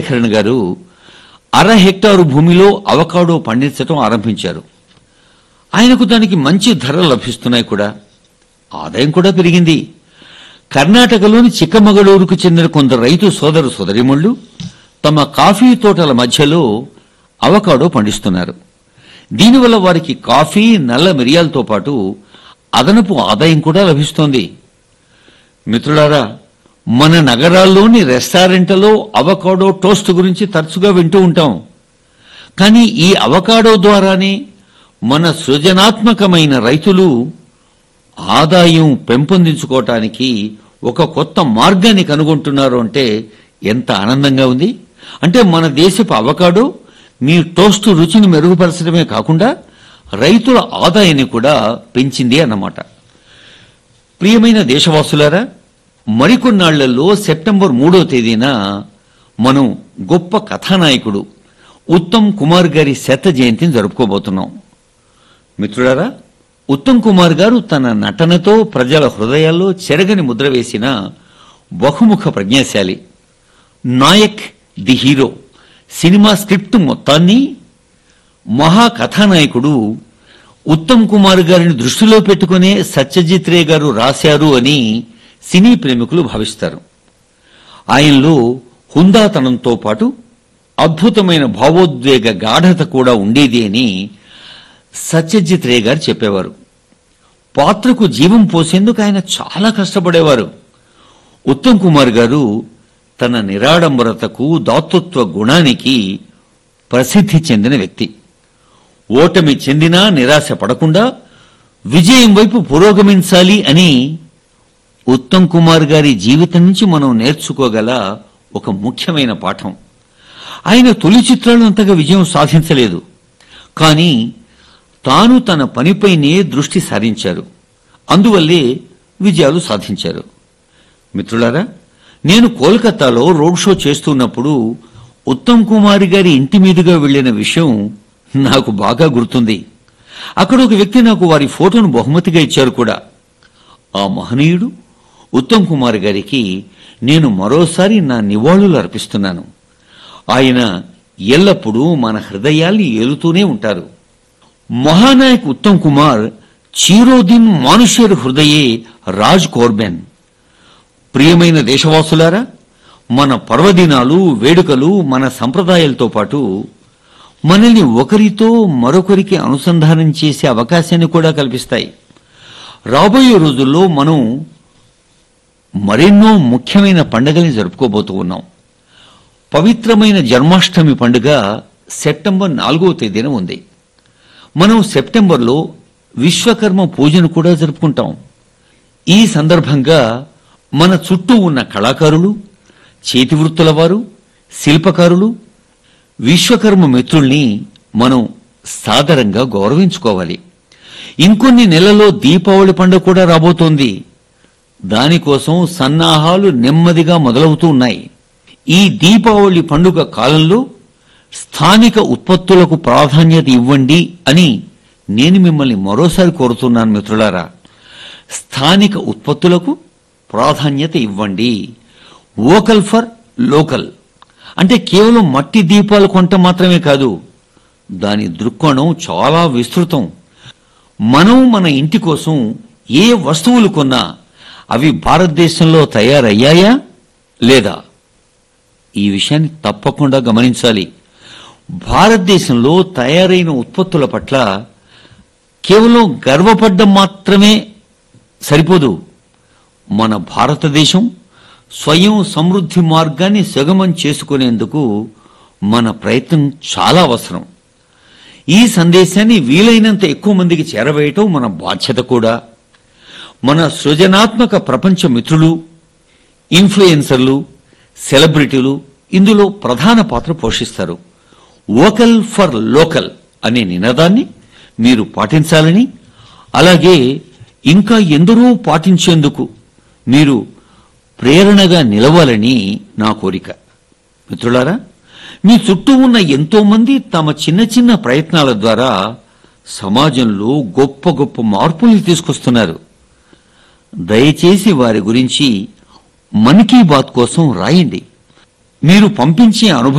విద్యాధరన్ గారు అర హెక్టారు భూమిలో అవకాడో పండించడం ఆరంభించారు ఆయనకు దానికి మంచి ధరలు లభిస్తున్నాయి కూడా ఆదాయం కూడా పెరిగింది కర్ణాటకలోని చిక్కమగళూరుకు చెందిన కొందరు రైతు సోదరు సోదరిమణులు తమ కాఫీ తోటల మధ్యలో అవకాడో పండిస్తున్నారు దీనివల్ల వారికి కాఫీ నల్ల మిరియాలతో పాటు అదనపు ఆదాయం కూడా లభిస్తోంది మిత్రులారా మన నగరాల్లోని రెస్టారెంట్లలో అవకాడో టోస్ట్ గురించి తరచుగా వింటూ ఉంటాం కానీ ఈ అవకాడో ద్వారానే మన సృజనాత్మకమైన రైతులు ఆదాయం పెంపొందించుకోవటానికి ఒక కొత్త మార్గాన్ని కనుగొంటున్నారు అంటే ఎంత ఆనందంగా ఉంది అంటే మన దేశపు అవకాడో మీ టోస్ట్ రుచిని మెరుగుపరచడమే కాకుండా రైతుల ఆదాయాన్ని కూడా పెంచింది అన్నమాట ప్రియమైన దేశవాసులారా మరికొన్నాళ్లలో సెప్టెంబర్ మూడో తేదీన మనం గొప్ప కథానాయకుడు ఉత్తమ్ కుమార్ గారి శత జయంతిని జరుపుకోబోతున్నాం మిత్రులారా ఉత్తమ్ కుమార్ గారు తన నటనతో ప్రజల హృదయాల్లో చెరగని ముద్ర వేసిన బహుముఖ ప్రజ్ఞాశాలి నాయక్ ది హీరో సినిమా స్క్రిప్ట్ మొత్తాన్ని మహా కథానాయకుడు ఉత్తమ్ కుమార్ గారిని దృష్టిలో పెట్టుకునే సత్యజిత్ రే గారు రాశారు అని సినీ ప్రేమికులు భావిస్తారు ఆయనలో హుందాతనంతో పాటు అద్భుతమైన భావోద్వేగ గాఢత కూడా ఉండేది అని సత్యజిత్ రే గారు చెప్పేవారు పాత్రకు జీవం పోసేందుకు ఆయన చాలా కష్టపడేవారు ఉత్తమ్ కుమార్ గారు తన నిరాడంబరతకు దాతృత్వ గుణానికి ప్రసిద్ధి చెందిన వ్యక్తి ఓటమి చెందినా నిరాశ పడకుండా విజయం వైపు పురోగమించాలి అని ఉత్తమ్ కుమార్ గారి జీవితం నుంచి మనం నేర్చుకోగల ఒక ముఖ్యమైన పాఠం ఆయన తొలి చిత్రాలు అంతగా విజయం సాధించలేదు కానీ తాను తన పనిపైనే దృష్టి సారించారు అందువల్లే విజయాలు సాధించారు మిత్రులారా నేను కోల్కతాలో రోడ్ షో చేస్తున్నప్పుడు ఉత్తమ్ కుమార్ గారి ఇంటి మీదుగా వెళ్లిన విషయం నాకు బాగా గుర్తుంది అక్కడ ఒక వ్యక్తి నాకు వారి ఫోటోను బహుమతిగా ఇచ్చారు కూడా ఆ మహనీయుడు ఉత్తమ్ కుమార్ గారికి నేను మరోసారి నా నివాళులు అర్పిస్తున్నాను ఆయన ఎల్లప్పుడూ మన హృదయాల్ని ఏలుతూనే ఉంటారు మహానాయక్ ఉత్తమ్ కుమార్ చీరోదిన్ మానుషేర్ హృదయే రాజ్ కోర్బెన్ ప్రియమైన దేశవాసులారా మన పర్వదినాలు వేడుకలు మన సంప్రదాయాలతో పాటు మనల్ని ఒకరితో మరొకరికి అనుసంధానం చేసే అవకాశాన్ని కూడా కల్పిస్తాయి రాబోయే రోజుల్లో మనం మరెన్నో ముఖ్యమైన పండుగల్ని జరుపుకోబోతూ ఉన్నాం పవిత్రమైన జన్మాష్టమి పండుగ సెప్టెంబర్ నాలుగో తేదీన ఉంది మనం సెప్టెంబర్లో విశ్వకర్మ పూజను కూడా జరుపుకుంటాం ఈ సందర్భంగా మన చుట్టూ ఉన్న కళాకారులు చేతివృత్తుల వారు శిల్పకారులు విశ్వకర్మ మిత్రుల్ని మనం సాదరంగా గౌరవించుకోవాలి ఇంకొన్ని నెలలో దీపావళి పండుగ కూడా రాబోతోంది దానికోసం సన్నాహాలు నెమ్మదిగా మొదలవుతూ ఉన్నాయి ఈ దీపావళి పండుగ కాలంలో స్థానిక ఉత్పత్తులకు ప్రాధాన్యత ఇవ్వండి అని నేను మిమ్మల్ని మరోసారి కోరుతున్నాను మిత్రులారా స్థానిక ఉత్పత్తులకు ప్రాధాన్యత ఇవ్వండి వోకల్ ఫర్ లోకల్ అంటే కేవలం మట్టి దీపాలు కొంట మాత్రమే కాదు దాని దృక్కోణం చాలా విస్తృతం మనం మన ఇంటి కోసం ఏ వస్తువులు కొన్నా అవి భారతదేశంలో తయారయ్యాయా లేదా ఈ విషయాన్ని తప్పకుండా గమనించాలి భారతదేశంలో తయారైన ఉత్పత్తుల పట్ల కేవలం గర్వపడ్డం మాత్రమే సరిపోదు మన భారతదేశం స్వయం సమృద్ధి మార్గాన్ని సుగమం చేసుకునేందుకు మన ప్రయత్నం చాలా అవసరం ఈ సందేశాన్ని వీలైనంత ఎక్కువ మందికి చేరవేయటం మన బాధ్యత కూడా మన సృజనాత్మక ప్రపంచ మిత్రులు ఇన్ఫ్లుయెన్సర్లు సెలబ్రిటీలు ఇందులో ప్రధాన పాత్ర పోషిస్తారు వోకల్ ఫర్ లోకల్ అనే నినాదాన్ని మీరు పాటించాలని అలాగే ఇంకా ఎందరో పాటించేందుకు మీరు ప్రేరణగా నిలవాలని నా కోరిక మిత్రులారా మీ చుట్టూ ఉన్న ఎంతో మంది తమ చిన్న చిన్న ప్రయత్నాల ద్వారా సమాజంలో గొప్ప గొప్ప మార్పుల్ని తీసుకొస్తున్నారు దయచేసి వారి గురించి మన్ కీ బాత్ కోసం రాయండి మీరు పంపించే అనుభవం